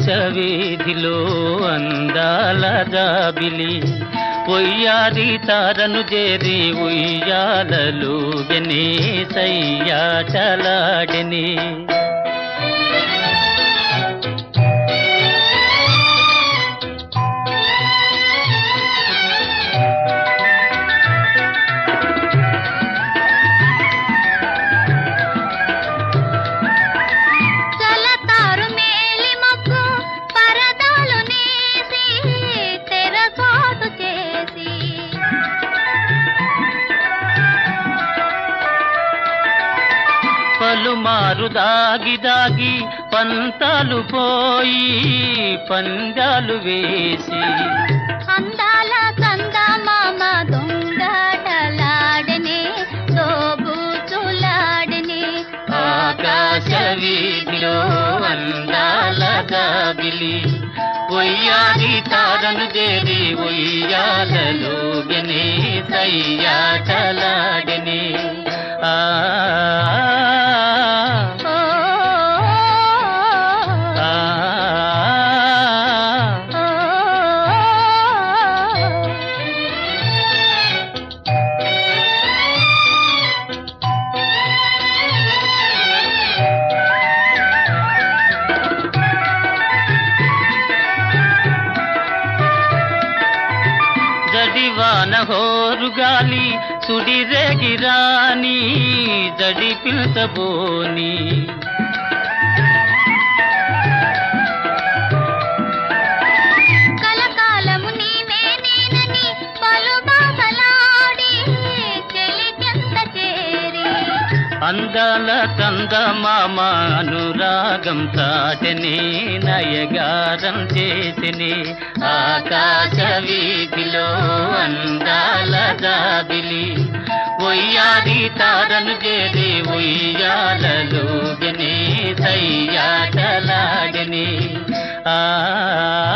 ఆకాశ వీధిలో అందాల జాబిలి ఒయ్యారి తారను చేరి ఉయ్యాలలు గనే సయ్యా చలాడని చలతారు మేలి మబ్బు పరదాలు నేసి తెరచాటు చేసి పలుమారు దాగి దాగి పంతాలు పోయి పందాలు వేసి అందాల చందమామ దొంగటలాడనే దోబూచులాడనే ఆకాశ వీధిలో అందాల జాబిలి ఒయ్యారి తారను చేరి ఉయ్యాలలో గనే సయ్యాటలాడని ఆ ఓ ఆ, ఓ జడివాన హోరు గాలి సుడిరేగిరాని జడి పిల్చబోని కలకాలము నీవే నేనని పలు బాధలాడి చెలికెంత చేరి అందాల కందమామ అనురాగం చాటని నయగారం చేసిని ఆకాశ వీధిలో అందాల జాబిలి ఒయ్యాది తారను చేరి ఉయ్యాలలో గని సయ్యాటలాగని ఆ